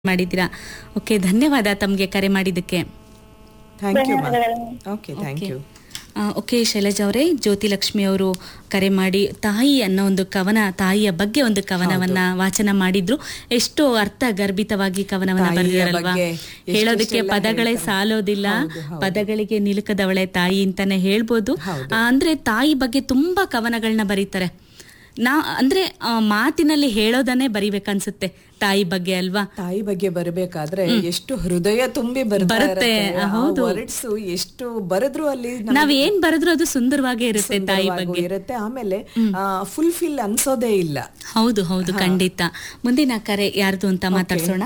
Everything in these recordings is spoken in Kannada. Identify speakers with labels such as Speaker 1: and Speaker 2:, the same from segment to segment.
Speaker 1: ಮಾಡಿದ್ದೀರಾ ಓಕೆ ಧನ್ಯವಾದ ತಮಗೆ ಕರೆ ಮಾಡಿದ್ದಕ್ಕೆ
Speaker 2: thank you okay thank you
Speaker 1: ಆ, ಓಕೆ ಶೈಲಜಾ ಅವರೇ ಜ್ಯೋತಿ ಲಕ್ಷ್ಮಿ ಅವರು ಕರೆ ಮಾಡಿ ತಾಯಿ ಅನ್ನೋ ಒಂದು ಕವನ ತಾಯಿಯ ಬಗ್ಗೆ ಒಂದು ಕವನವನ್ನ ವಾಚನ ಮಾಡಿದ್ರು ಎಷ್ಟು ಅರ್ಥ ಗರ್ಭಿತವಾಗಿ ಕವನವನ್ನ
Speaker 2: ತಾಯಿಯ
Speaker 1: ಬರೆದಿರಲ್ವಾ
Speaker 2: ಬಗ್ಗೆ ಎಷ್ಟೆಷ್ಟೆಲ್ಲ
Speaker 1: ಹೇಳೋದಕ್ಕೆ ಪದಗಳೇ
Speaker 2: ಹೇಳ್ತಾರೆ.
Speaker 1: ಸಾಲೋದಿಲ್ಲ
Speaker 2: ಹೌದು, ಹೌದು.
Speaker 1: ಪದಗಳಿಗೆ ನಿಲುಕದವಳೆ ತಾಯಿ ಅಂತಾನೆ ಹೇಳ್ಬೋದು
Speaker 2: ಹೌದು.
Speaker 1: ಆ, ಅಂದ್ರೆ ತಾಯಿ ಬಗ್ಗೆ ತುಂಬಾ ಕವನಗಳನ್ನ ಬರೀತಾರೆ ನಾ ಅಂದ್ರೆ ಆ, ಮಾತಿನಲ್ಲಿ ಹೇಳೋದನ್ನೇ ಬರಿಬೇಕನ್ಸುತ್ತೆ ತಾಯಿ ಬಗ್ಗೆ ಅಲ್ವಾ
Speaker 2: ತಾಯಿ ಬಗ್ಗೆ ಬರಬೇಕಾದ್ರೆ ಎಷ್ಟು ಹೃದಯ ತುಂಬಿ ಬರ್ತಾ
Speaker 1: ಬರುತ್ತೆ,
Speaker 2: ಇರತ್ತೆ. ಆ
Speaker 1: ಹೌದು.
Speaker 2: words ಎಷ್ಟು ಬರೆದ್ರು ಅಲ್ಲಿ ನಮ್ಗೆ
Speaker 1: ನಾವ್ ಏನ್ ಬರೆದ್ರು ಅದು ಸುಂದರವಾಗೇ ಇರುತ್ತೆ ತಾಯಿ
Speaker 2: ಸುಂದರವಾಗೂ
Speaker 1: ಬಗ್ಗೆ
Speaker 2: ಇರುತ್ತೆ ಆಮೇಲೆ ಫುಲ್ಫಿಲ್ ಅನ್ಸೋದೇ ಇಲ್ಲ
Speaker 1: ಹೌದು ಹೌದು ಖಂಡಿತ ಮುಂದಿನ ಕರೆ ಯಾರ್ದು ಅಂತ ಮಾತಾಡ್ಸೋಣ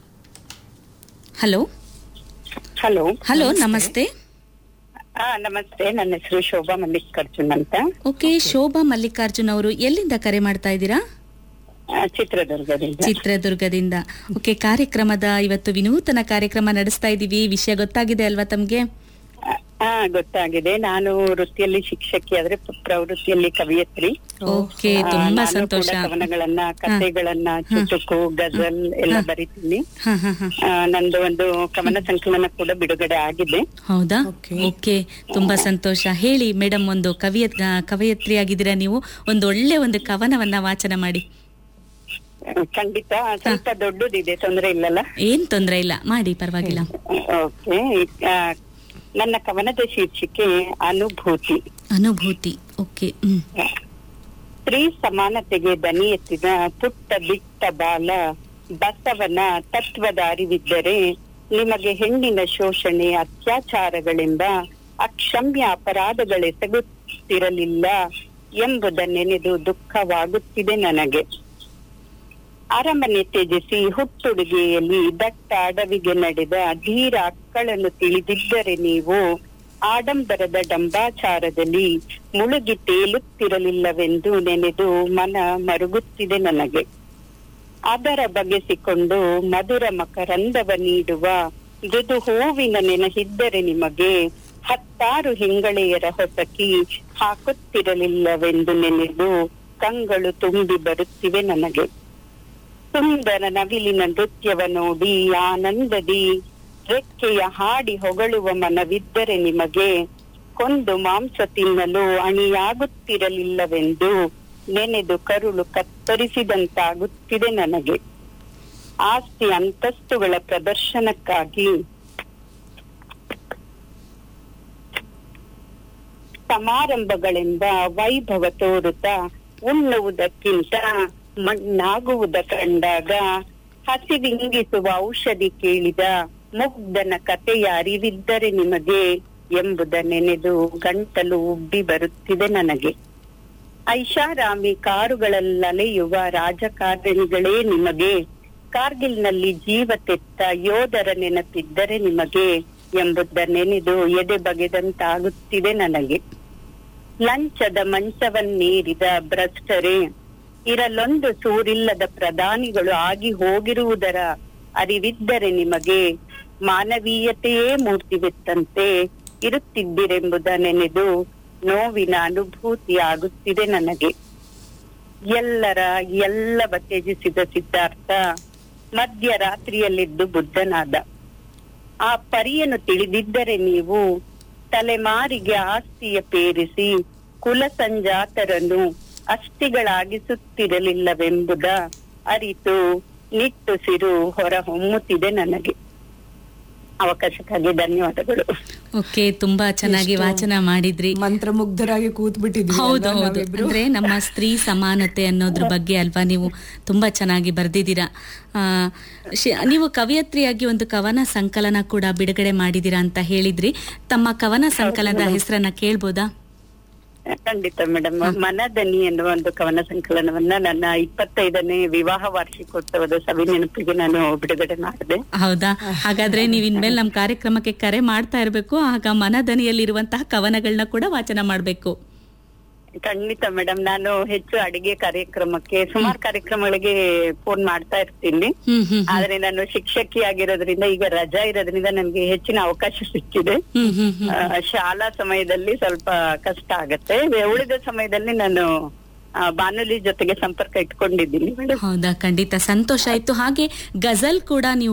Speaker 1: ಹಲೋ
Speaker 3: ಹಲೋ
Speaker 1: ಹಲೋ ನಮಸ್ತೆ
Speaker 3: ಹಾ ನಮಸ್ತೆ ನನ್ನ ಹೆಸರು ಶೋಭಾ ಮಲ್ಲಿಕಾರ್ಜುನ್ ಅಂತ
Speaker 1: ಓಕೆ ಶೋಭಾ ಮಲ್ಲಿಕಾರ್ಜುನ್ ಅವರು ಎಲ್ಲಿಂದ ಕರೆ ಮಾಡ್ತಾ ಇದ್ದೀರಾ
Speaker 3: ಆ, ಚಿತ್ರದುರ್ಗದಿಂದ
Speaker 1: ಚಿತ್ರದುರ್ಗದಿಂದ ಓಕೆ ಕಾರ್ಯಕ್ರಮದ ಇವತ್ತು ವಿನೂತನ ಕಾರ್ಯಕ್ರಮ ನಡೆಸ್ತಾ ಇದೀವಿ ವಿಷಯ ಗೊತ್ತಾಗಿದೆ ಅಲ್ವಾ ತಮ್ಗೆ
Speaker 3: ಆ, ಹಾ ಗೊತ್ತಾಗಿದೆ ನಾನು ವೃತ್ತಿಯಲ್ಲಿ ಶಿಕ್ಷಕಿ ಆದ್ರೆ ಪ್ರ- ಪ್ರವೃತ್ತಿಯಲ್ಲಿ ಕವಿಯತ್ರಿ
Speaker 1: ಓಕೆ
Speaker 3: ಆ,
Speaker 1: ತುಂಬಾ
Speaker 3: ನಾನು ಕೂಡ
Speaker 1: ಸಂತೋಷ
Speaker 3: ಕವನಗಳನ್ನ ಕಥೆಗಳನ್ನ ಚುಟುಕು ಗಜಲ್ ಎಲ್ಲ ಬರೀತೀನಿ
Speaker 1: ಹ ಹ ಹ
Speaker 3: ಆ, ನಂದು ಒಂದು ಕವನ ಸಂಕಲನ ಕೂಡ ಬಿಡುಗಡೆ ಆಗಿದೆ
Speaker 1: ಹೌದಾ
Speaker 2: Okay.
Speaker 1: ಓಕೆ ತುಂಬಾ ಸಂತೋಷ ಹೇಳಿ ಮೇಡಮ್ ಒಂದು ಕವಿಯ ಕವಯತ್ರಿ ಆಗಿದ್ದೀರಾ ನೀವು ಒಂದು ಒಳ್ಳೆ ಒಂದು ಕವನವನ್ನ ವಾಚನ ಮಾಡಿ
Speaker 3: ಆ, ಖಂಡಿತ ಸ್ವಲ್ಪ ದೊಡ್ಡದಿದೆ ತೊಂದರೆ ಇಲ್ಲಲ್ಲ
Speaker 1: ಏನ್ ತೊಂದ್ರೆ ಇಲ್ಲ ಮಾಡಿ ಪರವಾಗಿಲ್ಲ
Speaker 3: ಓಕೆ ಆ, ನನ್ನ ಕವನದ ಶೀರ್ಷಿಕೆ ಅನುಭೂತಿ
Speaker 1: ಅನುಭೂತಿ ಓಕೆ ಹ್ಮ್
Speaker 3: ಸ್ತ್ರೀ ಸಮಾನತೆಗೆ ದನಿ ಎತ್ತಿದ ಪುಟ್ಟ ಬಿಟ್ಟ ಬಾಲ ಬಸವನ ತತ್ವದ ಅರಿವಿದ್ದರೆ ನಿಮಗೆ ಹೆಣ್ಣಿನ ಶೋಷಣೆ ಅತ್ಯಾಚಾರಗಳೆಂಬ ಅಕ್ಷಮ್ಯ ಅಪರಾಧಗಳೆಸಗುತ್ತಿರಲಿಲ್ಲ ಎಂಬುದನ್ನೆನೆದು ದುಃಖವಾಗುತ್ತಿದೆ ನನಗೆ ಅರಮನೆ ತ್ಯಜಿಸಿ ಹುಟ್ಟುಡುಗೆಯಲ್ಲಿ ದಟ್ಟ ಅಡವಿಗೆ ನಡೆದ ಧೀರ ಅಕ್ಕಳನ್ನು ತಿಳಿದಿದ್ದರೆ ನೀವು ಆಡಂಬರದ ಡಂಬಾಚಾರದಲ್ಲಿ ಮುಳುಗಿ ತೇಲುತ್ತಿರಲಿಲ್ಲವೆಂದು ನೆನೆದು ಮನ ಮರುಗುತ್ತಿದೆ ನನಗೆ ಅದರ ಬಗೆಸಿಕೊಂಡು ಮಧುರ ಮಕರಂದವ ನೀಡುವ ಮೃದು ಹೂವಿನ ನೆನಹಿದ್ದರೆ ನಿಮಗೆ ಹತ್ತಾರು ಹಿಂಗಳೆಯರ ಹೊಸಕಿ ಹಾಕುತ್ತಿರಲಿಲ್ಲವೆಂದು ನೆನೆದು ಕಂಗಳು ತುಂಬಿ ಬರುತ್ತಿವೆ ನನಗೆ ಸುಂದರ ನವಿಲಿನ ನೃತ್ಯವ ನೋಡಿ ಆನಂದದಿ ರೆಕ್ಕೆಯ ಹಾಡಿ ಹೊಗಳುವ ಮನವಿದ್ದರೆ ನಿಮಗೆ ಕೊಂದು ಮಾಂಸ ತಿನ್ನಲು ಅಣಿಯಾಗುತ್ತಿರಲಿಲ್ಲವೆಂದು ನೆನೆದು ಕರುಳು ಕತ್ತರಿಸಿದಂತಾಗುತ್ತಿದೆ ನನಗೆ ಆಸ್ತಿ ಅಂತಸ್ತುಗಳ ಪ್ರದರ್ಶನಕ್ಕಾಗಿ ಸಮಾರಂಭಗಳೆಂಬ ವೈಭವ ತೋರುತ್ತಾ ಉಣ್ಣುವುದಕ್ಕಿಂತ ಮಣ್ಣಾಗುವುದ ಕಂಡಾಗ ಹಸಿವಿಂಗಿಸುವ ಔಷಧಿ ಕೇಳಿದ ಮುಗ್ಧನ ಕಥೆಯ ಅರಿವಿದ್ದರೆ ನಿಮಗೆ ಎಂಬುದ ನೆನೆದು ಗಂಟಲು ಉಬ್ಬಿ ಬರುತ್ತಿದೆ ನನಗೆ ಐಷಾರಾಮಿ ಕಾರುಗಳಲ್ಲಲೆಯುವ ರಾಜಕಾರಣಿಗಳೇ ನಿಮಗೆ ಕಾರ್ಗಿಲ್ನಲ್ಲಿ ಜೀವ ತೆತ್ತ ಯೋಧರ ನೆನಪಿದ್ದರೆ ನಿಮಗೆ ಎಂಬುದ ನೆನೆದು ಎದೆ ಬಗೆದಂತಾಗುತ್ತಿದೆ ನನಗೆ ಲಂಚದ ಮಂಚವನ್ನೇರಿದ ಭ್ರಷ್ಟರೇ ಇರಲೊಂದು ಸೂರಿಲ್ಲದ ಪ್ರಧಾನಿಗಳು ಆಗಿ ಹೋಗಿರುವುದರ ಅರಿವಿದ್ದರೆ ನಿಮಗೆ ಮಾನವೀಯತೆಯೇ ಮೂರ್ತಿವೆತ್ತಂತೆ ಇರುತ್ತಿದ್ದಿರೆಂಬುದ ನೆನೆದು ನೋವಿನ ಅನುಭೂತಿ ಆಗುತ್ತಿದೆ ನನಗೆ ಎಲ್ಲರ ಎಲ್ಲವ ತ್ಯಜಿಸಿದ ಸಿದ್ಧಾರ್ಥ ಮಧ್ಯರಾತ್ರಿಯಲ್ಲಿದ್ದು ಬುದ್ಧನಾದ ಆ ಪರಿಯನ್ನು ತಿಳಿದಿದ್ದರೆ ನೀವು ತಲೆಮಾರಿಗೆ ಆಸ್ತಿಯ ಪೇರಿಸಿ ಕುಲ ಸಂಜಾತರನ್ನು ಅಸ್ಥಿಗಳಾಗಿಸುತ್ತಿರಲಿಲ್ಲವೆಂಬುದ ಅರಿತು ನಿಟ್ಟುಸಿರು ಹೊರ ಹೊಮ್ಮುತ್ತಿದೆ ನನಗೆ ಅವಕಾಶಕ್ಕಾಗಿ ಧನ್ಯವಾದಗಳು
Speaker 1: ಓಕೆ ತುಂಬಾ ಚೆನ್ನಾಗಿ ವಾಚನ ಮಾಡಿದ್ರಿ
Speaker 2: ಮಂತ್ರಮುಗ್ಧರಾಗಿ ಕೂತ್ ಬಿಟ್ಟಿದ್ವಿ
Speaker 1: ಹೌದು ಹೌದು ಅಂದ್ರೆ ನಮ್ಮ ಸ್ತ್ರೀ ಸಮಾನತೆ ಅನ್ನೋದ್ರ ಬಗ್ಗೆ ಅಲ್ವಾ ನೀವು ತುಂಬಾ ಚೆನ್ನಾಗಿ ಬರ್ದಿದ್ದೀರಾ ಆ, ಶಿ- ನೀವು ಕವಿಯತ್ರಿಯಾಗಿ ಒಂದು ಕವನ ಸಂಕಲನ ಕೂಡ ಬಿಡುಗಡೆ ಮಾಡಿದೀರಾ ಅಂತ ಹೇಳಿದ್ರಿ ತಮ್ಮ ಕವನ ಸಂಕಲನದ ಹೆಸರನ್ನ ಕೇಳ್ಬೋದಾ
Speaker 3: ಖಂಡಿತ ಮೇಡಮ್ ಮನದನಿ ಎನ್ನುವ ಒಂದು ಕವನ ಸಂಕಲನವನ್ನ ನನ್ನ ಇಪ್ಪತ್ತೈದನೇ ವಿವಾಹ ವಾರ್ಷಿಕೋತ್ಸವದ ಸವಿ ನೆನಪಿಗೆ ನಾನು ಬಿಡುಗಡೆ ಮಾಡಿದೆ
Speaker 1: ಹೌದಾ ಹಾಗಾದ್ರೆ ನೀವು ಇನ್ಮೇಲೆ ನಮ್ಮ ಕಾರ್ಯಕ್ರಮಕ್ಕೆ ಕರೆ ಮಾಡ್ತಾ ಇರಬೇಕು ಆಗ ಮನದನಿಯಲ್ಲಿರುವಂತಹ ಕವನಗಳನ್ನ ಕೂಡ ವಾಚನ ಮಾಡಬೇಕು
Speaker 3: ಖಂಡಿತ ಮೇಡಮ್ ನಾನು ಹೆಚ್ಚು ಅಡಿಗೆ ಕಾರ್ಯಕ್ರಮಕ್ಕೆ ಸುಮಾರು ಕಾರ್ಯಕ್ರಮಗಳಿಗೆ ಫೋನ್ ಮಾಡ್ತಾ ಇರ್ತೀನಿ
Speaker 1: ಹ್ಮ್ ಹ್ಮ್
Speaker 3: ಆದ್ರೆ ನಾನು ಶಿಕ್ಷಕಿ ಆಗಿರೋದ್ರಿಂದ ಈಗ ರಜಾ ಇರೋದ್ರಿಂದ ನನ್ಗೆ ಹೆಚ್ಚಿನ ಅವಕಾಶ ಸಿಕ್ಕಿದೆ
Speaker 1: ಹ್ಮ್ ಹ್ಮ್ ಹ್ಮ್
Speaker 3: ಆ, ಶಾಲಾ ಸಮಯದಲ್ಲಿ ಸ್ವಲ್ಪ ಕಷ್ಟ ಆಗತ್ತೆ ಉಳಿದ ಸಮಯದಲ್ಲಿ ನಾನು ಆ, ಬಾನುಲಿ ಜೊತೆಗೆ ಸಂಪರ್ಕ ಇಟ್ಕೊಂಡಿದ್ದೀನಿ ಮೇಡಮ್
Speaker 1: ಹೌದಾ ಖಂಡಿತ ಸಂತೋಷ ಆಯ್ತು ಹಾಗೆ ಗಜಲ್ ಕೂಡ ನೀವು